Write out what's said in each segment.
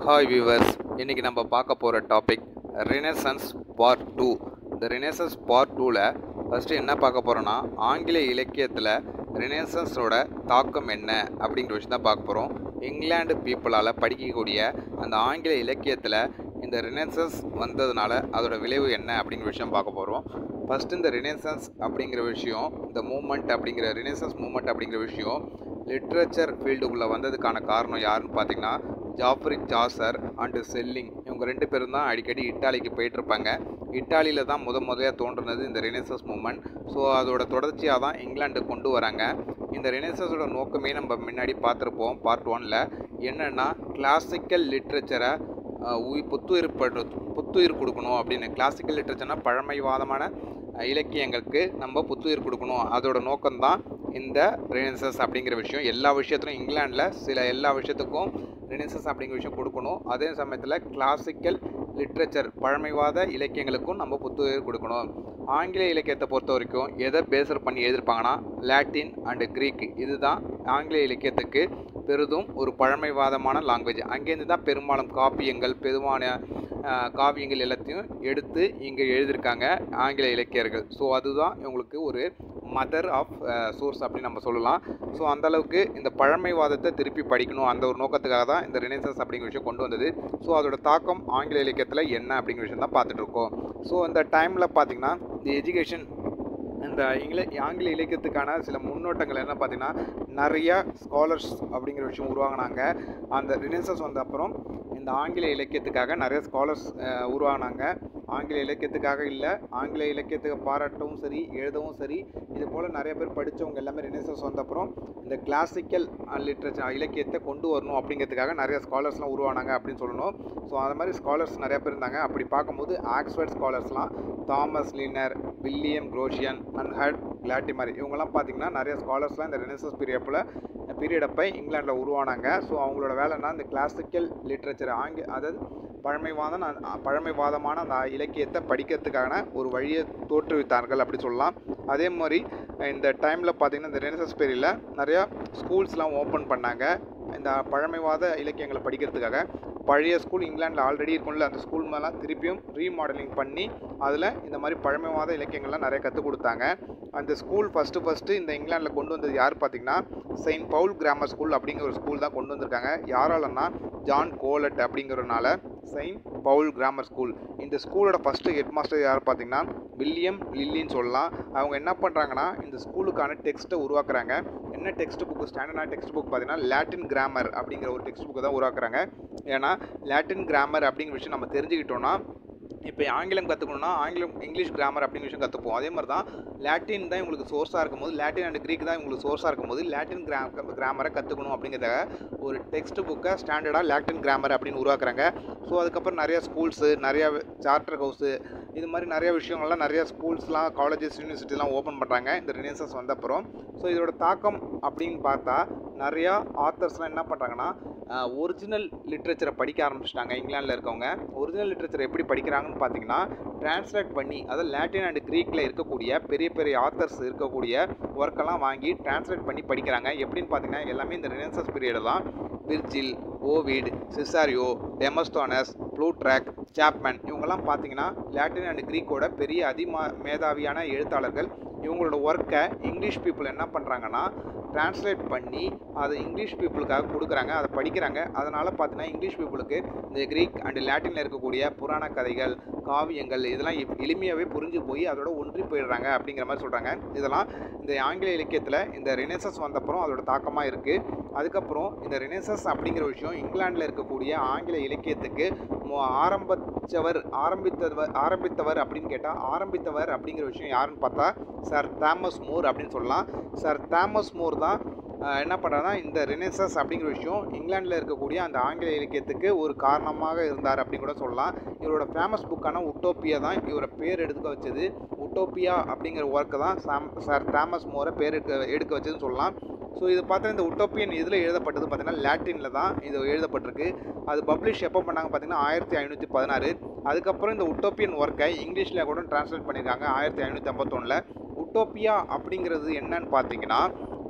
hi viewers இன்றைக்கி நம்ம பார்க்க போகிற டாபிக் ரினசன்ஸ் பார்ட் டூ இந்த ரினசன்ஸ் பார்ட் டூவில் ஃபஸ்ட்டு என்ன பார்க்க போகிறோன்னா ஆங்கில இலக்கியத்தில் ரினசன்ஸோட தாக்கம் என்ன அப்படிங்கிற விஷயம் தான் பார்க்க போகிறோம் இங்கிலாந்து பீப்புளால் படிக்கக்கூடிய அந்த ஆங்கில இலக்கியத்தில் இந்த ரினசன்ஸ் வந்ததுனால அதோட விளைவு என்ன அப்படிங்கிற விஷயம் பார்க்க போகிறோம் ஃபஸ்ட்டு இந்த ரினசன்ஸ் அப்படிங்கிற விஷயம் இந்த மூமெண்ட் அப்படிங்கிற ரினசன்ஸ் மூமெண்ட் அப்படிங்கிற விஷயம் லிட்ரேச்சர் ஃபீல்டுக்குள்ளே வந்ததுக்கான காரணம் யாருன்னு பார்த்தீங்கன்னா ஜாஃப்ரி ஜாசர் அண்டு செல்லிங் இவங்க ரெண்டு பேரும் தான் அடிக்கடி இட்டாலிக்கு போயிட்டுருப்பாங்க இட்டாலியில் தான் முத முதலியாக தோன்றுனது இந்த ரெனேசஸ் மூமெண்ட் ஸோ அதோட தொடர்ச்சியாக தான் இங்கிலாண்டுக்கு கொண்டு வராங்க இந்த ரெனேசஸோட நோக்கமே நம்ம முன்னாடி பார்த்துருப்போம் பார்ட் ஒனில் என்னென்னா கிளாசிக்கல் லிட்ரேச்சரை உயிர் புத்துயிர் படு புத்துயிர் கொடுக்கணும் அப்படின்னு கிளாசிக்கல் லிட்ரேச்சர்னா பழமைவாதமான அஹ், இலக்கியங்களுக்கு நம்ம புத்துயிர் கொடுக்கணும் அதோட நோக்கம்தான் இந்த ரெனசஸ் அப்படிங்கிற விஷயம் எல்லா விஷயத்துலையும் இங்கிலாண்டில் சில எல்லா விஷயத்துக்கும் ரெனசஸ் அப்படிங்கிற விஷயம் கொடுக்கணும் அதே சமயத்தில் கிளாசிக்கல் லிட்ரேச்சர் பழமைவாத இலக்கியங்களுக்கும் நம்ம புத்துயிர் கொடுக்கணும் ஆங்கில இலக்கியத்தை பொறுத்த வரைக்கும் எதை பேசர் பண்ணி எழுதியிருப்பாங்கன்னா லாட்டின் அண்டு க்ரீக் இதுதான் ஆங்கில இலக்கியத்துக்கு பெரிதும் ஒரு பழமைவாதமான லாங்குவேஜ் அங்கேருந்து தான் பெரும்பாலும் காப்பியங்கள் பெருமான அஹ், காவியங்கள் எல்லாத்தையும் எடுத்து இங்கே எழுதியிருக்காங்க ஆங்கில இலக்கியர்கள் ஸோ அதுதான் இவங்களுக்கு ஒரு மதர் ஆஃப் சோர்ஸ் அப்படின்னு நம்ம சொல்லலாம் ஸோ அந்த அளவுக்கு இந்த பழமைவாதத்தை திருப்பி படிக்கணும் அந்த ஒரு நோக்கத்துக்காக தான் இந்த ரினைசன்ஸ் அப்படிங்கிற விஷயம் கொண்டு வந்தது ஸோ அதோட தாக்கம் ஆங்கில இலக்கியத்தில் என்ன அப்படிங்கிற விஷயம் தான் பார்த்துட்டு இருக்கோம் ஸோ இந்த டைமில் பார்த்தீங்கன்னா இந்த எஜுகேஷன் இந்த இங்கில ஆங்கில இலக்கியத்துக்கான சில முன்னோட்டங்கள் என்ன பார்த்தீங்கன்னா நிறைய ஸ்காலர்ஸ் அப்படிங்கிற விஷயம் உருவாங்கினாங்க அந்த ரினசன்ஸ் வந்த அப்புறம் இந்த ஆங்கில இலக்கியத்துக்காக நிறைய ஸ்காலர்ஸ் உருவாகினாங்க ஆங்கில இலக்கியத்துக்காக இல்லை ஆங்கில இலக்கியத்துக்கு பாராட்டவும் சரி எழுதவும் சரி இது போல் நிறைய பேர் படித்தவங்க எல்லாமே ரினசன்ஸ் வந்த அப்புறம் இந்த கிளாசிக்கல் லிட்ரேச்சர் இலக்கியத்தை கொண்டு வரணும் அப்படிங்கிறதுக்காக நிறைய ஸ்காலர்ஸ்லாம் உருவானாங்க அப்படின்னு சொல்லணும் ஸோ அந்த மாதிரி ஸ்காலர்ஸ் நிறைய பேர் இருந்தாங்க அப்படி பார்க்கும்போது ஆக்ஸ்ஃபர்ட் ஸ்காலர்ஸ்லாம் Thomas Linacre William Grocyn and ஹட் கிளாட்டிமர் இவங்கெல்லாம் பார்த்தீங்கன்னா நிறைய ஸ்காலர்ஸ்லாம் இந்த ரெனசஸ் பீரியப்பில் பீரியட் அப்போ இங்கிலாண்டில் உருவானாங்க ஸோ அவங்களோட வேலைன்னா இந்த கிளாசிக்கல் லிட்ரேச்சர் ஆங்கி அதாவது பழமைவாத பழமைவாதமான அந்த இலக்கியத்தை படிக்கிறதுக்கான ஒரு வழியை தோற்றுவித்தார்கள் அப்படி சொல்லலாம் அதே மாதிரி இந்த டைமில் பார்த்தீங்கன்னா இந்த ரெனசஸ் பீரியடில் நிறையா ஸ்கூல்ஸ்லாம் ஓப்பன் பண்ணாங்க இந்த பழமைவாத இலக்கியங்களை படிக்கிறதுக்காக பழைய ஸ்கூல் இங்கிலாண்டில் ஆல்ரெடி இருக்கும்ல அந்த ஸ்கூல் மேலாம் திருப்பியும் ரீமாடலிங் பண்ணி அதில் இந்த மாதிரி பழமைவாத இலக்கியங்கள்லாம் நிறைய கற்றுக் கொடுத்தாங்க அந்த ஸ்கூல் ஃபஸ்ட்டு ஃபஸ்ட்டு இந்த இங்கிலாண்டில் கொண்டு வந்தது யார் பார்த்தீங்கன்னா செயின்ட் பவுல் கிராமர் ஸ்கூல் அப்படிங்கிற ஒரு ஸ்கூல் தான் கொண்டு வந்திருக்காங்க யாராலன்னா ஜான் கோலட் அப்படிங்கிறனால செயின்ட் பவுல் கிராமர் ஸ்கூல் இந்த ஸ்கூலோட ஃபஸ்ட்டு ஹெட் மாஸ்டர் யார் பார்த்தீங்கன்னா வில்லியம் லில்லின்னு சொல்லலாம் அவங்க என்ன பண்ணுறாங்கன்னா இந்த ஸ்கூலுக்கான டெக்ஸ்ட்டை உருவாக்குறாங்க என்ன டெக்ஸ்ட் புக் ஸ்டாண்டர்டான டெக்ஸ்ட் புக் பார்த்தீங்கன்னா லாட்டின் கிராமர் அப்படிங்கிற ஒரு டெக்ஸ்ட் புக்கை தான் உருவாக்குறாங்க ஏன்னா லாட்டின் கிராமர் அப்படிங்கிற விஷயம் நம்ம தெரிஞ்சுக்கிட்டோம்னா இப்போ ஆங்கிலம் கற்றுக்கணும்னா ஆங்கிலம் இங்கிலீஷ் கிராமர் அப்படிங்கிற விஷயம் கற்றுப்போம் அதே மாதிரி தான் லாட்டின் தான் உங்களுக்கு சோர்ஸாக இருக்கும்போது லாட்டின் அண்ட் க்ரீக் தான் உங்களுக்கு சோர்ஸாக இருக்கும்போது லாட்டின் கிரா கிராமரை கற்றுக்கணும் அப்படிங்கிறதுக்காக ஒரு டெக்ஸ்ட் புக்கை ஸ்டாண்டர்டாக லாட்டின் கிராமர் அப்படின்னு உருவாக்குறாங்க ஸோ அதுக்கப்புறம் நிறைய ஸ்கூல்ஸு நிறைய சார்ட்டர் ஹவுஸு இது மாதிரி நிறைய விஷயங்கள்லாம் நிறைய ஸ்கூல்ஸ்லாம் காலேஜஸ் யூனிவர்சிட்டிலாம் ஓப்பன் பண்ணுறாங்க இந்த ரினேசன்ஸ் வந்த அப்புறம் ஸோ இதோட தாக்கம் அப்படின்னு பார்த்தா நிறையா ஆத்தர்ஸ்லாம் என்ன பண்ணுறாங்கன்னா ஒரிஜினல் லிட்ரேச்சரை படிக்க ஆரம்பிச்சிட்டாங்க இங்கிலாண்டில் இருக்கவங்க ஒரிஜினல் லிட்ரேச்சர் எப்படி படிக்கிறாங்கன்னு பார்த்தீங்கன்னா டிரான்ஸ்லேட் பண்ணி அதாவது லாட்டின் அண்ட் க்ரீக்கில் இருக்கக்கூடிய பெரிய பெரிய ஆத்தர்ஸ் இருக்கக்கூடிய ஒர்க்கெல்லாம் வாங்கி டிரான்ஸ்லேட் பண்ணி படிக்கிறாங்க எப்படின்னு பார்த்தீங்கன்னா எல்லாமே இந்த ரினன்சஸ் பீரியடில் தான் Virgil Ovid Cicero Demosthenes Plutarch Chapman இவங்கெல்லாம் பார்த்தீங்கன்னா லாட்டின் அண்ட் க்ரீக்கோட பெரிய அதிமா மேதாவியான எழுத்தாளர்கள் இவங்களோட ஒர்க்கை இங்கிலீஷ் பீப்புள் என்ன பண்ணுறாங்கன்னா டிரான்ஸ்லேட் பண்ணி அதை இங்கிலீஷ் பீப்புளுக்காக கொடுக்குறாங்க அதை படிக்கிறாங்க அதனால் பார்த்தீங்கன்னா இங்கிலீஷ் பீப்புளுக்கு இந்த க்ரீக் அண்ட் லாட்டினில் இருக்கக்கூடிய புராண கதைகள் காவியங்கள் இதெல்லாம் எப்- எளிமையாகவே புரிஞ்சு போய் அதோட ஒன்றி போயிடுறாங்க அப்படிங்கிற மாதிரி சொல்கிறாங்க இதெல்லாம் இந்த ஆங்கில இலக்கியத்தில் இந்த ரினேசஸ் வந்தப்புறம் அதோட தாக்கமாக இருக்குது அதுக்கப்புறம் இந்த ரினேசஸ் அப்படிங்கிற விஷயம் இங்கிலாண்டில் இருக்கக்கூடிய ஆங்கில இலக்கியத்துக்கு மு- ஆரம்பித்தவர் ஆரம்பித்தவர் ஆரம்பித்தவர் அப்படின்னு கேட்டால் ஆரம்பித்தவர் அப்படிங்கிற விஷயம் யாருன்னு பார்த்தா சார் தாமஸ் மூர் அப்படின்னு சொல்லலாம் சார் தாமஸ் மூர் தான் அஹ், என்ன பண்ணுறாருன்னா இந்த ரினேசஸ் அப்படிங்கிற விஷயம் இங்கிலாண்டில் இருக்கக்கூடிய அந்த ஆங்கில இலக்கியத்துக்கு ஒரு காரணமாக இருந்தார் அப்படின்னு கூட சொல்லலாம் இவரோட ஃபேமஸ் புக்கான உட்டோப்பியா தான் இவரை பேர் எடுக்க வச்சது உட்டோப்பியா அப்படிங்கிற ஒர்க்கு தான் சாம் சார் தாமஸ் மோரை பேர் எடுக்க எடுக்க வச்சதுன்னு சொல்லலாம் ஸோ இது பார்த்தா இந்த உட்டோப்பியன் இதில் எழுதப்பட்டது பார்த்தீங்கன்னா லாட்டினில் தான் இது எழுதப்பட்டிருக்கு அது பப்ளிஷ் எப்போ பண்ணாங்க பார்த்தீங்கன்னா ஆயிரத்தி ஐநூற்றி பதினாறு அதுக்கப்புறம் இந்த உட்டோப்பியன் ஒர்க்கை இங்கிலீஷில் கூட ட்ரான்ஸ்லேட் பண்ணியிருக்காங்க ஆயிரத்தி ஐநூற்றி ஐம்பத்தொன்னில் உட்டோப்பியா அப்படிங்கிறது என்னன்னு பார்த்தீங்கன்னா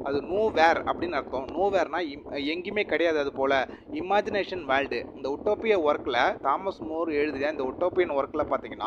அது நோ வேர் அப்படின்னு அர்த்தம் நோ வேர்னா எங்கேயுமே கிடையாது அது போல் இமேஜினேஷன் வேர்ல்டு இந்த உட்டோப்பிய ஒர்க்கில் தாமஸ் மோர் எழுதிய இந்த உட்டோப்பியன் ஒர்க்கில் பார்த்தீங்கன்னா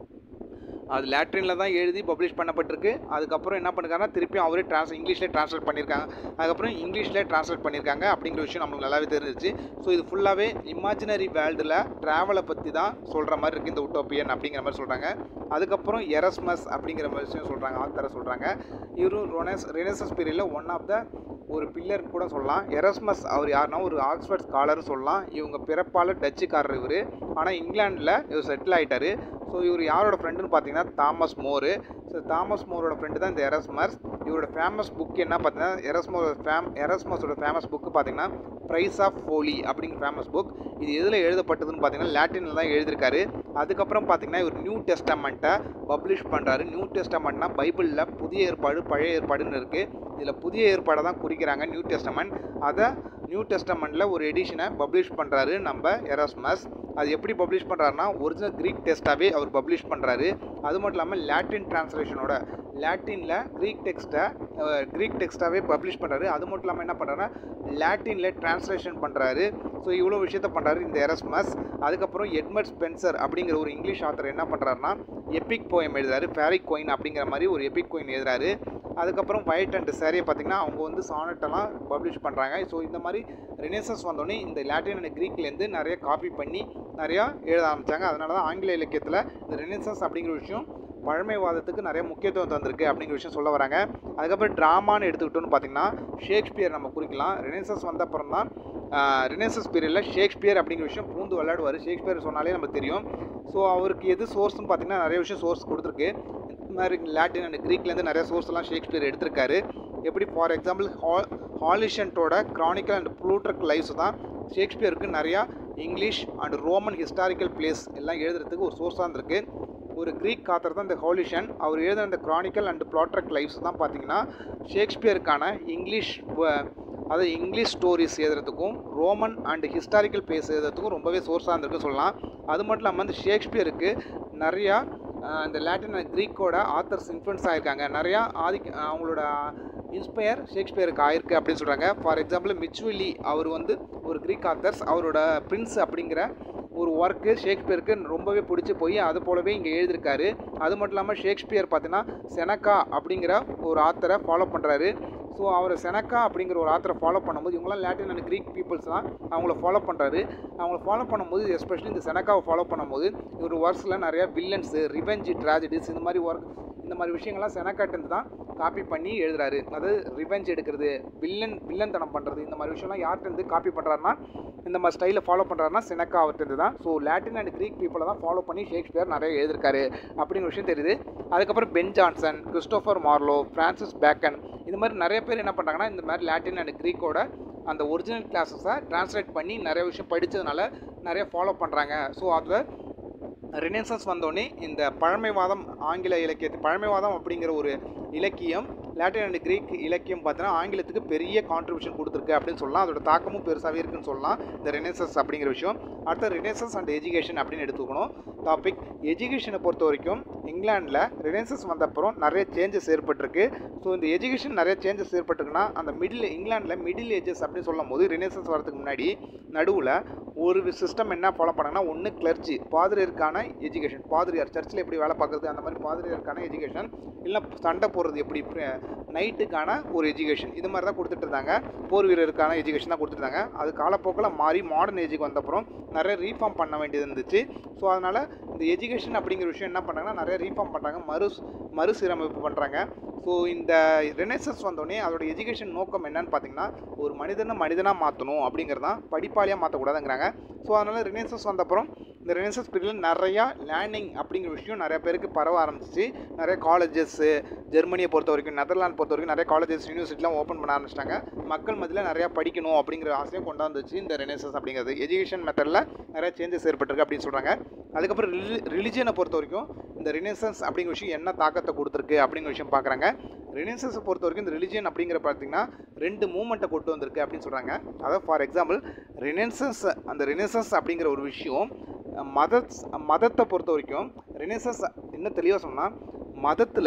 அது லேட்ரினில் தான் எழுதி பப்ளிஷ் பண்ணப்பட்டிருக்கு அதுக்கப்புறம் என்ன பண்ணிருக்காங்கன்னா திருப்பி அவரே ட்ரான்ஸ் இங்கிலீஷ்லேயே ட்ரான்ஸ்லேட் பண்ணியிருக்காங்க அதுக்கப்புறம் இங்கிலீஷ்லேயே ட்ரான்ஸ்லேட் பண்ணியிருக்காங்க அப்படிங்கிற விஷயம் நம்மளுக்கு நல்லாவே தெரிஞ்சிச்சு ஸோ இது ஃபுல்லாகவே இமேஜினரி வேர்ல்டில் ட்ராவலை பற்றி தான் சொல்கிற மாதிரி இருக்குது இந்த உட்டோப்பியன் அப்படிங்கிற மாதிரி சொல்கிறாங்க அதுக்கப்புறம் எரஸ்மஸ் அப்படிங்கிற மாதிரி விஷயம் சொல்கிறாங்க ஆத்தரை சொல்கிறாங்க இவரும் ரொனஸ் ரெனசஸ் பீரியடில் ஒன் ஆஃப் த ஒரு பில்லர் கூட சொல்லலாம் எரஸ்மஸ் அவர் யாருன்னா ஒரு ஆக்ஸ்ஃபர்ட் ஸ்காலர்னு சொல்லலாம் இவங்க பிறப்பால் டச்சுக்காரர் இவர் ஆனால் இங்கிலாண்டில் இவர் செட்டில் ஆகிட்டார் ஸோ இவர் யாரோட ஃப்ரெண்டுன்னு பார்த்தீங்கன்னா தாமஸ் மோரு ஸோ தாமஸ் மோரோட ஃப்ரெண்டு தான் இந்த எரஸ்மஸ் இவரோட ஃபேமஸ் புக் என்ன பார்த்தீங்கன்னா எரஸ்மோ ஃபேம் எரஸ்மஸோட ஃபேமஸ் புக்கு பார்த்தீங்கன்னா ப்ரைஸ் ஆஃப் ஃபோலி அப்படிங்கிற ஃபேமஸ் புக் இது எதில் எழுதப்பட்டதுன்னு பார்த்தீங்கன்னா லாட்டினில் தான் எழுதியிருக்காரு அதுக்கப்புறம் பார்த்தீங்கன்னா இவர் நியூ டெஸ்டமெண்ட்டை பப்ளிஷ் பண்ணுறாரு நியூ டெஸ்டமெண்ட்னா பைபிளில் புதிய ஏற்பாடு பழைய ஏற்பாடுன்னு இருக்குது இதில் புதிய ஏற்பாடை தான் குறிக்கிறாங்க நியூ டெஸ்டமெண்ட் அதை நியூ டெஸ்டமெண்ட்டில் ஒரு எடிஷனை பப்ளிஷ் பண்ணுறாரு நம்ம எராஸ்மஸ் அது எப்படி பப்ளிஷ் பண்ணுறாருனா ஒரிஜினல் க்ரீக் டெஸ்ட்டாகவே அவர் பப்ளிஷ் பண்ணுறாரு அது மட்டும் இல்லாமல் லாட்டின் டிரான்ஸ்லேஷனோட லாட்டினில் க்ரீக் டெக்ஸ்ட்டை க்ரீக் டெக்ஸ்ட்டாகவே பப்ளிஷ் பண்ணுறாரு அது மட்டும் இல்லாமல் என்ன பண்ணுறாருன்னா லாட்டினில் டிரான்ஸ்லேஷன் பண்ணுறாரு ஸோ இவ்வளோ விஷயத்த பண்ணுறாரு இந்த எரஸ்மஸ் அதுக்கப்புறம் எட்மட் ஸ்பென்சர் அப்படிங்கிற ஒரு இங்கிலீஷ் ஆத்தர் என்ன பண்ணுறாருனா எபிக் போயம் எழுதுறாரு ஃபேரிக் கோயின் அப்படிங்கிற மாதிரி ஒரு எபிக் கோயின் எழுதுறாரு அதுக்கப்புறம் ஒயிட் அண்ட் சாரியை பார்த்திங்கன்னா அவங்க வந்து சானட்டெல்லாம் பப்ளிஷ் பண்ணுறாங்க ஸோ இந்த மாதிரி ரினேசன்ஸ் வந்தோடனே இந்த லாட்டின் அண்ட் க்ரீக்லேருந்து நிறைய காப்பி பண்ணி நிறையா எழுத ஆரம்பித்தாங்க அதனால தான் ஆங்கில இலக்கியத்தில் இந்த ரினேசன்ஸ் அப்படிங்கிற விஷயம் பழமைவாதத்துக்கு நிறைய முக்கியத்துவம் தந்திருக்கு அப்படிங்கிற விஷயம் சொல்ல வராங்க அதுக்கப்புறம் ட்ராமான்னு எடுத்துக்கிட்டோன்னு பார்த்தீங்கன்னா ஷேக்ஸ்பியர் நம்ம குறிக்கலாம் ரினேசன்ஸ் வந்த அப்புறம் தான் ரினேசன்ஸ் பீரியடில் ஷேக்ஸ்பியர் அப்படிங்கிற விஷயம் பூந்து விளையாடுவார் ஷேக்ஸ்பியர் சொன்னாலே நமக்கு தெரியும் ஸோ அவருக்கு எது சோர்ஸ்னு பார்த்தீங்கன்னா நிறைய விஷயம் சோர்ஸ் கொடுத்துருக்கு இந்த மாதிரி லாட்டின் அண்ட் க்ரீக்லேருந்து நிறைய சோர்ஸ்லாம் ஷேக்ஸ்பியர் எடுத்திருக்காரு எப்படி ஃபார் எக்ஸாம்பிள் ஹா ஹாலிஷன்ட்டோட க்ரானிக்கல் அண்ட் ப்ளூட்ரக் லைஃப்ஸ் தான் ஷேக்ஸ்பியருக்கு நிறையா English and Roman historical plays எல்லாம் எழுதுறதுக்கு ஒரு சோர்ஸாக இருந்திருக்கு ஒரு க்ரீக் காத்தர் தான் இந்த ஹாலிஷன் அவர் எழுதுன இந்த க்ரானிக்கல் அண்ட் ப்ளாட்ரக் லைஃப்ஸ் தான் பார்த்தீங்கன்னா ஷேக்ஸ்பியருக்கான இங்கிலீஷ் அதாவது இங்கிலீஷ் ஸ்டோரிஸ் எழுதுறதுக்கும் ரோமன் அண்ட் ஹிஸ்டாரிக்கல் பிளேஸ் எழுதுறதுக்கும் ரொம்பவே சோர்ஸாக இருந்திருக்குன்னு சொல்லலாம் அது மட்டும் இல்லாமல் இந்த ஷேக்ஸ்பியருக்கு நிறையா இந்த லாட்டின் அண்ட் க்ரீக்கோட ஆத்தர்ஸ் இன்ஃப்ளூன்ஸ் ஆகிருக்காங்க நிறையா ஆதிக்க அவங்களோட இன்ஸ்பயர் ஷேக்ஸ்பியருக்கு ஆயிருக்கு அப்படின்னு சொல்கிறாங்க ஃபார் எக்ஸாம்பிள் மிச்சுவிலி அவர் வந்து ஒரு க்ரீக் ஆத்தர்ஸ் அவரோட பிரின்ஸ் அப்படிங்கிற ஒரு ஒர்க்கு ஷேக்ஸ்பியருக்கு ரொம்பவே பிடிச்சி போய் அது போலவே இங்கே எழுதியிருக்காரு அது மட்டும் இல்லாமல் ஷேக்ஸ்பியர் பார்த்தீங்கன்னா செனக்கா அப்படிங்கிற ஒரு ஆத்தரை ஃபாலோ பண்ணுறாரு ஸோ அவர் செனக்கா அப்படிங்கிற ஒரு ஆத்தரை ஃபாலோ பண்ணும்போது இவங்களாம் லாட்டின் அண்ட் க்ரீக் பீப்புள்ஸ் தான் அவங்கள ஃபாலோ பண்ணுறாரு அவங்கள ஃபாலோ பண்ணும்போது எஸ்பெஷலி இந்த செனக்காவை ஃபாலோ பண்ணும்போது இவர் ஒர்க்ஸில் நிறையா வில்லன்ஸு ரிவெஞ்ச் ட்ராஜடிஸ் இந்த மாதிரி ஒர்க் இந்த மாதிரி விஷயங்கள்லாம் செனக்காட்டு தான் காப்பி பண்ணி எழுதுறாரு அதாவது ரிவெஞ்ச் எடுக்கிறது வில்லன் வில்லன் தனம் பண்ணுறது இந்த மாதிரி விஷயம்லாம் யார்கிட்டருந்து காப்பி பண்ணுறாருன்னா இந்த மாதிரி ஸ்டைலில் ஃபாலோ பண்ணுறாருன்னா செனக்கா அவர்கிட்ட தான் ஸோ லாட்டின் அண்ட் க்ரீக் பீப்புளை தான் ஃபாலோ பண்ணி ஷேக்ஸ்பியர் நிறைய எழுதிருக்காரு அப்படிங்கிற விஷயம் தெரியுது அதுக்கப்புறம் Ben Jonson Christopher Marlowe Francis Bacon இந்த மாதிரி நிறைய பேர் என்ன பண்ணுறாங்கன்னா இந்த மாதிரி லாட்டின் அண்ட் க்ரீக்கோட அந்த ஒரிஜினல் கிளாஸஸை ட்ரான்ஸ்லேட் பண்ணி நிறைய விஷயம் படித்ததுனால நிறைய ஃபாலோ பண்ணுறாங்க ஸோ அதில் ரினேசன்ஸ் வந்தோடனே இந்த பழமைவாதம் ஆங்கில இலக்கியத்து பழமைவாதம் அப்படிங்கிற ஒரு இலக்கியம் லாட்டின் அண்ட் க்ரீக் இலக்கியம் பார்த்தீங்கன்னா ஆங்கிலத்துக்கு பெரிய கான்ட்ரிபியூஷன் கொடுத்துருக்கு அப்படின்னு சொல்லலாம் அதோட தாக்கமும் பெருசாகவே இருக்குன்னு சொல்லலாம் இந்த ரினேசன்ஸ் அப்படிங்கிற விஷயம் அடுத்த ரினேசன்ஸ் அண்ட் எஜுகேஷன் அப்படின்னு எடுத்துக்கணும் டாபிக் எஜுகேஷனை பொறுத்த வரைக்கும் இங்கிலாண்டில் ரினேசன்ஸ் வந்த அப்புறம் நிறைய சேஞ்சஸ் ஏற்பட்டிருக்கு ஸோ இந்த எஜுகேஷன் நிறைய சேஞ்சஸ் ஏற்பட்டிருக்குன்னா அந்த மிடில் இங்கிலாண்டில் மிடில் ஏஜஸ் அப்படின்னு சொல்லும் போது ரினேசன்ஸ் வரதுக்கு முன்னாடி நடுவில் ஒரு சிஸ்டம் என்ன ஃபாலோ பண்ணாங்கன்னா ஒன்று கிளர்ச்சி பாதிரியருக்கான எஜுகேஷன் பாதிரியார் சர்ச்சில் எப்படி வேலை பார்க்குறது அந்த மாதிரி பாதிரியாருக்கான எஜுகேஷன் இல்லை சண்டை போடுறது எப்படி நைட்டுக்கான ஒரு எஜுகேஷன் இது மாதிரி தான் கொடுத்துட்டு இருந்தாங்க போர் வீரருக்கான எஜுகேஷன் தான் கொடுத்துருந்தாங்க அது காலப்போக்கில் மாறி மாடர்ன் ஏஜுக்கு வந்தப்புறம் நிறைய ரீஃபார்ம் பண்ண வேண்டியது இருந்துச்சு ஸோ அதனால் இந்த எஜுகேஷன் அப்படிங்கிற விஷயம் என்ன பண்ணாங்கன்னா நிறைய ரீஃபார்ம் பண்ணுறாங்க மறு மறுசீரமைப்பு பண்ணுறாங்க ஸோ இந்த ரெனேசன்ஸ் வந்தோடனே அதோட எஜுகேஷன் நோக்கம் என்னன்னு பார்த்தீங்கன்னா ஒரு மனிதனை மனிதனாக மாற்றணும் அப்படிங்கிறதான் படிப்பாளியாக மாற்றக்கூடாதுங்கிறாங்க ஸோ அதனால் ரினேசன்ஸ் வந்தப்புறம் இந்த ரெனேசன்ஸ் பீரியடில் நிறையா லேர்னிங் அப்படிங்கிற விஷயம் நிறைய பேருக்கு பரவ ஆரம்பிச்சிச்சு நிறைய காலேஜஸ்ஸு ஜெர்மனியை பொறுத்த வரைக்கும் நெதர்லாந்து பொறுத்த வரைக்கும் நிறைய காலேஜஸ் யூனிவர்சிட்டிலாம் ஓப்பன் பண்ண ஆரம்பிச்சிட்டாங்க மக்கள் மத்தியில் நிறையா படிக்கணும் அப்படிங்கிற ஆசையும் கொண்டாந்துச்சு இந்த ரெனேசன்ஸ் அப்படிங்கிறது எஜுகேஷன் மெத்தடில் நிறைய சேஞ்சஸ் ஏற்பட்டிருக்கு அப்படின்னு சொல்கிறாங்க அதுக்கப்புறம் ரிலி ரிலிஜியனை பொறுத்த வரைக்கும் இந்த ரினேசன்ஸ் அப்படிங்கிற விஷயம் என்ன தாக்கத்தை கொடுத்துருக்கு அப்படிங்கிற விஷயம் பார்க்குறாங்க ரினேசன்ஸை பொறுத்த வரைக்கும் இந்த ரிலிஜியன் அப்படிங்கிற பார்த்தீங்கன்னா ரெண்டு மூமெண்ட்டை கொண்டு வந்திருக்கு அப்படின்னு சொல்கிறாங்க அதாவது ஃபார் எக்ஸாம்பிள் ரினேசன்ஸ் அந்த ரினேசன்ஸ் அப்படிங்கிற ஒரு விஷயம் மத மதத்தை பொறுத்த வரைக்கும் ரினேசன்ஸ் இன்னும் தெளிவாக சொன்னால் மதத்தில்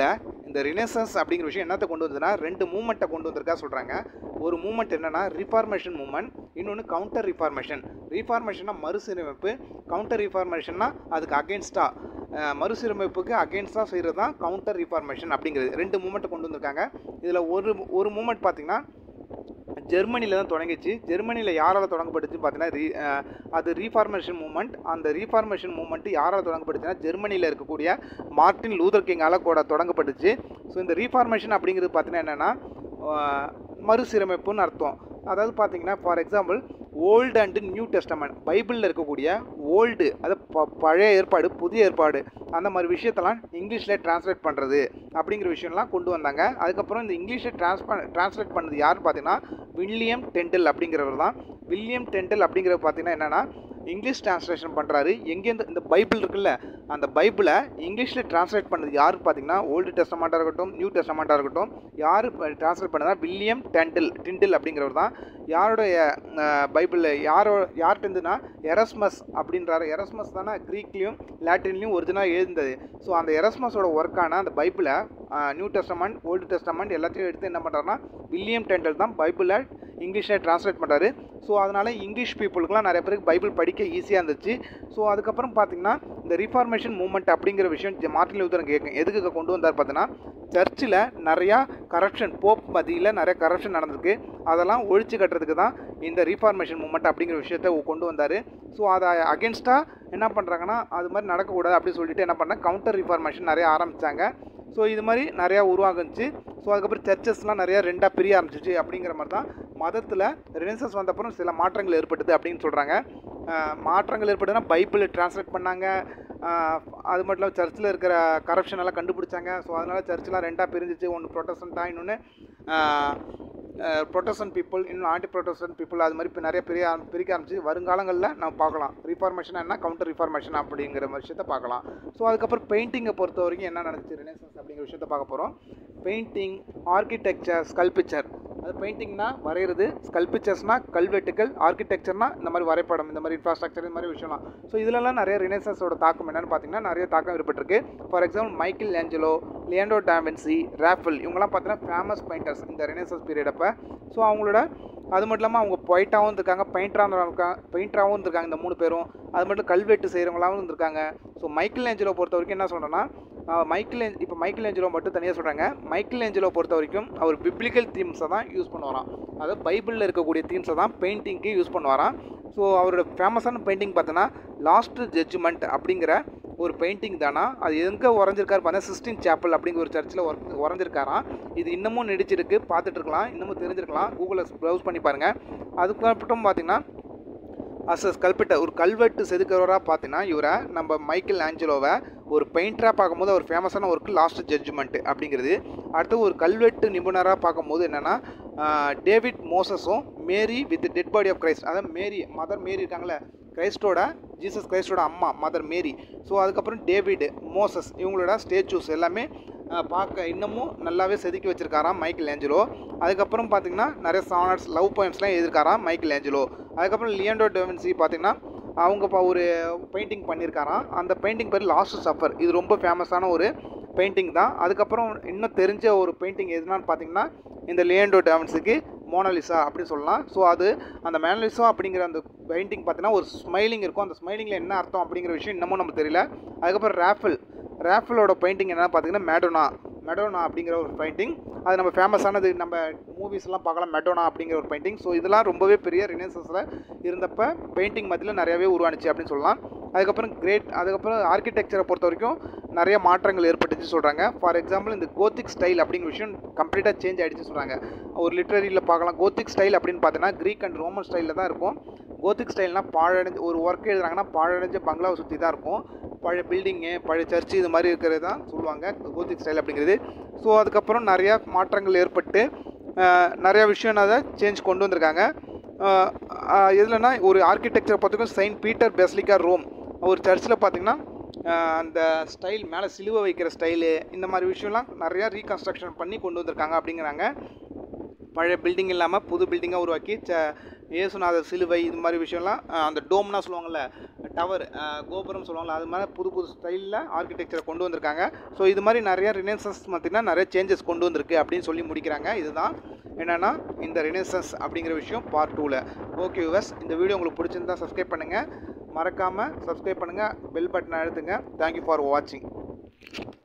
இந்த ரினேசன்ஸ் அப்படிங்கிற விஷயம் என்னத்தை கொண்டு வந்ததுன்னா ரெண்டு மூமெண்ட்டை கொண்டு வந்திருக்கா சொல்கிறாங்க ஒரு மூமெண்ட் என்னன்னா ரிஃபார்மேஷன் மூமெண்ட் இன்னொன்று கவுண்டர் ரிஃபார்மேஷன் ரிஃபார்மேஷன்னா மறுசீரமைப்பு கவுண்டர் ரிஃபார்மேஷன்னா அதுக்கு அகேன்ஸ்டாக மறுசீரமைப்புக்கு அகேன்ஸ்டாக செய்கிறது தான் கவுண்டர் ரிஃபார்மேஷன் அப்படிங்கிறது ரெண்டு மூமெண்ட்டை கொண்டு வந்திருக்காங்க இதில் ஒரு ஒரு மூமெண்ட் பார்த்தீங்கன்னா ஜெர்மனியில் தான் தொடங்கிச்சு ஜெர்மனியில் யாரால் தொடங்கப்பட்டுச்சுன்னு பார்த்தீங்கன்னா ரீ அஹ் அது ரீஃபார்மேஷன் மூமெண்ட் அந்த ரீஃபார்மேஷன் மூமெண்ட் யாரால் தொடங்கப்பட்டுச்சுன்னா ஜெர்மனியில் இருக்கக்கூடிய மார்ட்டின் லூதர் கிங்கால் கூட தொடங்கப்பட்டுச்சு ஸோ இந்த ரீஃபார்மேஷன் அப்படிங்கிறது பார்த்தீங்கன்னா என்னென்னா மறுசீரமைப்புன்னு அர்த்தம் அதாவது பார்த்தீங்கன்னா for example old and new testament பைபிளில் இருக்கக்கூடிய ஓல்டு அது ப பழைய ஏற்பாடு புதிய ஏற்பாடு அந்த மாதிரி விஷயத்தெல்லாம் இங்கிலீஷில் டிரான்ஸ்லேட் பண்ணுறது அப்படிங்கிற விஷயம்லாம் கொண்டு வந்தாங்க அதுக்கப்புறம் இந்த இங்கிலீஷில் ட்ரான்ஸ் டிரான்ஸ்லேட் பண்ணது யாருன்னு பார்த்தீங்கன்னா வில்லியம் டெண்டில் அப்படிங்கிறவர் தான் வில்லியம் டெண்டில் அப்படிங்கிறவர் பார்த்தீங்கன்னா என்னென்னா இங்கிலீஷ் டிரான்ஸ்லேஷன் பண்ணுறாரு எங்கேருந்து இந்த பைபிள் இருக்குல்ல அந்த பைபிளை இங்கிலீஷில் டிரான்ஸ்லேட் பண்ணது யார் பார்த்தீங்கன்னா ஓல்டு டெஸ்டமெண்ட்டாக இருக்கட்டும் நியூ டெஸ்டமெண்ட்டாக இருக்கட்டும் யார் டிரான்ஸ்லேட் பண்ணதா வில்லியம் டெண்டில் டிண்டில் அப்படிங்கிறவர் தான் யாருடைய பைபிளில் யாரோ யார்கிட்டருந்துன்னா எரஸ்மஸ் அப்படின்றாரு எரஸ்மஸ் தானே க்ரீக்லேயும் லாட்டின்லேயும் ஒரிஜினலாக எழுந்தது ஸோ அந்த எரஸ்மஸோட ஒர்க்கான அந்த பைபிளை நியூ டெஸ்டமெண்ட் ஓல்டு டெஸ்டமெண்ட் எல்லாத்தையும் எடுத்து என்ன பண்ணுறாருன்னா வில்லியம் டெண்டல் தான் பைபிளை இங்கிலீஷில் டிரான்ஸ்லேட் பண்ணுறாரு ஸோ அதனால் இங்கிலீஷ் பீப்புளுக்குலாம் நிறைய பேருக்கு பைபிள் படிக்க ஈஸியாக இருந்துச்சு ஸோ அதுக்கப்புறம் பார்த்தீங்கன்னா இந்த ரிஃபார்மேஷன் மூமெண்ட் அப்படிங்கிற விஷயம் ஜ- மார்ட்டின் லூதர் கேட்க எதுக்கு கொண்டு வந்தார் பார்த்தீங்கன்னா சர்ச்சில் நிறையா கரப்ஷன் போப் மத்தியில் நிறைய கரப்ஷன் நடந்திருக்கு அதெல்லாம் ஒழிச்சு கட்டுறதுக்கு தான் இந்த ரீஃபார்மேஷன் மூமெண்ட் அப்படிங்கிற விஷயத்த கொண்டு வந்தார் ஸோ அதை அகேன்ஸ்டாக என்ன பண்ணுறாங்கன்னா அது மாதிரி நடக்கக்கூடாது அப்படின்னு சொல்லிட்டு என்ன பண்ணால் கவுண்டர் ரீஃபார்மேஷன் நிறைய ஆரம்பித்தாங்க ஸோ இது மாதிரி நிறையா உருவாகுச்சு ஸோ அதுக்கப்புறம் சர்ச்சஸ்லாம் நிறையா ரெண்டாக பிரிய ஆரம்பிச்சிச்சு அப்படிங்கிற மாதிரி தான் மதத்தில் ரெனசன்ஸ் வந்தப்புறம் சில மாற்றங்கள் ஏற்பட்டது அப்படின்னு சொல்கிறாங்க மாற்றங்கள் ஏற்பட்டதுன்னா பைபிளை டிரான்ஸ்லேட் பண்ணாங்க ஆஹ் அது மட்டும் இல்லாமல் சர்ச்சில் இருக்கிற கரப்ஷன் எல்லாம் கண்டுபிடிச்சாங்க ஸோ அதனால் சர்ச்லாம் ரெண்டாக பிரிஞ்சிச்சு ஒன்று ப்ரொட்டஸ்டண்ட்டாக இன்னொன்று ப்ரொட்டஸ்டன் பீப்புள் இன்னும் ஆன்டி ப்ரொட்டஸ்டன் பீப்புள் அது மாதிரி இப்போ நிறைய பிரிய ஆரம்- பிரிக்க ஆரம்பிச்சு வருங்காலங்களில் நம்ம பார்க்கலாம் ரிஃபார்மேஷன் என்ன கவுண்டர் ரிஃபார்மேஷன் அப்படிங்கிற விஷயத்த பார்க்கலாம் ஸோ அதுக்கப்புறம் பெயிண்டிங்கை பொறுத்த வரைக்கும் என்ன நடந்துச்சு ரெனேசன்ஸ் அப்படிங்கிற விஷயத்த பார்க்க போகிறோம் பெயிண்டிங் ஆர்கிடெக்சர் ஸ்கல்பிச்சர் அது பெயிண்டிங்னா வரைகிறது ஸ்கல்பிச்சர்ஸ்னா கல்வெட்டுகள் ஆர்கிடெக்சர்னா இந்த மாதிரி வரைபடம் இந்த மாதிரி இன்ஃப்ராஸ்ட்ரக்சர் இந்த மாதிரி விஷயம்லாம் ஸோ இதிலலாம் நிறைய ரினேசன்ஸோட தாக்கம் என்னன்னு பார்த்தீங்கன்னா நிறைய தாக்கம் ஏற்பட்டிருக்கு for example Michelangelo Leonardo da Vinci Raphael இவங்கெல்லாம் பார்த்தீங்கன்னா ஃபேமஸ் பெயிண்டர்ஸ் இந்த ரெனேசன்ஸ் பீரியட் அப்போ ஸோ அவங்களோட அது மட்டும் இல்லாமல் அவங்க பொயிட்டாகவும் இருந்திருக்காங்க பெயிண்டராகவும் இருக்காங்க பெயிண்டராகவும் இருந்திருக்காங்க இந்த மூணு பேரும் அது மட்டும் கல்வெட்டு செய்கிறவங்களாகவும் இருந்திருக்காங்க ஸோ மைக்கேல் ஏஞ்சலோ பொறுத்த வரைக்கும் என்ன சொல்கிறேன்னா மைக்கேல் ஏஞ்ச் இப்போ மைக்கேல் ஏஞ்சலோ மட்டும் தனியாக சொல்கிறாங்க மைக்கேல் ஏஞ்சலோ பொறுத்த வரைக்கும் அவர் பிப்ளிக்கல் தீம்ஸை தான் யூஸ் பண்ணுவாராம் அதாவது பைபிளில் இருக்கக்கூடிய தீம்ஸை தான் பெயிண்டிங்க்கு யூஸ் பண்ணுவாராம் ஸோ அவரோட ஃபேமஸான பெயிண்டிங் பார்த்தோன்னா லாஸ்ட் ஜட்ஜ்மெண்ட் அப்படிங்கிற ஒரு பெயிண்டிங் தானா அது எங்கே உறைஞ்சிருக்காரு பார்த்தா சிஸ்டின் சேப்பல் அப்படிங்கிற ஒரு சர்ச்சில் உறைஞ்சிருக்காராம் இது இன்னமும் நடிச்சிருக்கு பார்த்துட்டு இருக்கலாம் இன்னமும் தெரிஞ்சிருக்கலாம் கூகுளில் ப்ரௌஸ் பண்ணி பாருங்கள் அதுக்கப்புறம் பார்த்தீங்கன்னா அஸ் அ ஸ்கல்பிட்டர் ஒரு கல்வெட்டு செதுக்கிறவராக பார்த்தீங்கன்னா இவரை நம்ம மைக்கேல் ஆஞ்சலோவை ஒரு பெயிண்டராக பார்க்கும்போது அவர் ஃபேமஸான ஒர்க்கு லாஸ்ட் ஜட்ஜ்மெண்ட் அப்படிங்கிறது அடுத்து ஒரு கல்வெட்டு நிபுணராக பார்க்கும்போது என்னென்னா டேவிட் மோசஸும் Mary with dead body of Christ அதாவது மேரி மதர் மேரி இருக்காங்களே கிரைஸ்டோட ஜீசஸ் கிரைஸ்டோட அம்மா மதர் மேரி ஸோ அதுக்கப்புறம் டேவிட் மோசஸ் இவங்களோட ஸ்டேச்சூஸ் எல்லாமே அஹ், பார்க்க இன்னமும் நல்லாவே செதுக்கி வச்சிருக்காராம் மைக்கேல் ஏஞ்சலோ அதுக்கப்புறம் பார்த்தீங்கன்னா நிறைய சானட்ஸ் லவ் போயம்ஸ்லாம் எழுதியிருக்காராம் மைக்கேல் ஏஞ்சலோ அதுக்கப்புறம் லியண்டோ டெவன்சி பார்த்தீங்கன்னா அவங்க இப்போ ஒரு பெயிண்டிங் பண்ணியிருக்காராம் அந்த பெயிண்டிங் பேர் லாஸ்ட் சஃபர் இது ரொம்ப ஃபேமஸான ஒரு பெயிண்டிங் தான் அதுக்கப்புறம் இன்னும் தெரிஞ்ச ஒரு பெயிண்டிங் எதுனான்னு பார்த்தீங்கன்னா இந்த லியண்டோ டாவின்ஸுக்கு மோனாலிசா அப்படின்னு சொல்லலாம் ஸோ அது அந்த மோனாலிசா அப்படிங்கிற அந்த பெயிண்டிங் பார்த்தீங்கன்னா ஒரு ஸ்மைலிங் இருக்கும் அந்த ஸ்மைலிங்கில் என்ன அர்த்தம் அப்படிங்கிற விஷயம் இன்னமும் நமக்கு தெரியல அதுக்கப்புறம் ராஃபில் ராஃபிலோட பெயிண்டிங் என்னென்னு பார்த்தீங்கன்னா மேடோனா மெடோனா அப்படிங்கிற ஒரு பெயிண்டிங் அது நம்ம ஃபேமஸானது நம்ம மூவிஸ்லாம் பார்க்கலாம் மெடோனா அப்படிங்கிற ஒரு பெயிண்டிங் ஸோ இதெல்லாம் ரொம்பவே பெரிய ரினேசன்ஸில் இருந்தப்ப பெயிண்டிங் மத்தியில் நிறையவே உருவானுச்சு அப்படின்னு சொல்லலாம் அதுக்கப்புறம் கிரேட் அதுக்கப்புறம் ஆர்கிடெக்சரை பொறுத்த வரைக்கும் நிறைய மாற்றங்கள் ஏற்பட்டுச்சு சொல்கிறாங்க ஃபார் எக்ஸாம்பிள் இந்த கோத்திக் ஸ்டைல் அப்படிங்கிற விஷயம் கம்ப்ளீட்டாக சேஞ்ச் ஆகிடுச்சு சொல்கிறாங்க ஒரு லிட்ரரியில் பார்க்கலாம் கோத்திக் ஸ்டைல் அப்படின்னு பார்த்தீங்கன்னா க்ரீக் அண்ட் ரோமன் ஸ்டைலில் தான் இருக்கும் கோத்திக் ஸ்டைல்னால் பாழடைஞ்ச ஒரு ஒர்க் எழுதுறாங்கன்னா பாழடைஞ்ச பங்களாவை சுற்றி தான் இருக்கும் பழைய பில்டிங்கு பழைய சர்ச்சு இது மாதிரி இருக்கிறது தான் சொல்லுவாங்க கோத்திக் ஸ்டைல் அப்படிங்கிறது ஸோ அதுக்கப்புறம் நிறையா மாற்றங்கள் ஏற்பட்டு அஹ், நிறையா விஷயம் அதை சேஞ்ச் கொண்டு வந்திருக்காங்க எதுலனா ஒரு ஆர்கிடெக்சர் பார்த்துக்கும் செயின்ட் பீட்டர் பெஸ்லிகா ரோம் ஒரு சர்ச்சில் பார்த்தீங்கன்னா அஹ், அந்த ஸ்டைல் மேலே சிலுவை வைக்கிற ஸ்டைலு இந்த மாதிரி விஷயம்லாம் நிறையா ரீகன்ஸ்ட்ரக்ஷன் பண்ணி கொண்டு வந்திருக்காங்க அப்படிங்கிறாங்க பழைய பில்டிங் இல்லாமல் புது பில்டிங்காக உருவாக்கி ச இயேசுநாதர் சிலுவை இது மாதிரி விஷயம்லாம் அஹ், அந்த டோம்னா சொல்லுவாங்கள்ல டவர் கோபுரம் சொல்லுவாங்களா அது மாதிரி புது புது ஸ்டைலில் ஆர்கிடெக்சரை கொண்டு வந்திருக்காங்க ஸோ இது மாதிரி நிறைய ரினேசன்ஸ் பார்த்தீங்கன்னா நிறைய சேஞ்சஸ் கொண்டு வந்திருக்கு அப்படின்னு சொல்லி முடிக்கிறாங்க இதுதான் என்னென்னா இந்த ரினேசன்ஸ் அப்படிங்கிற விஷயம் பார்ட் டூவில் ஓகே யூவர்ஸ் இந்த வீடியோ உங்களுக்கு பிடிச்சிருந்தா சப்ஸ்கிரைப் பண்ணுங்கள் மறக்காமல் சப்ஸ்கிரைப் பண்ணுங்கள் பெல் பட்டனை அழுத்துங்க தேங்க்யூ ஃபார் வாட்சிங்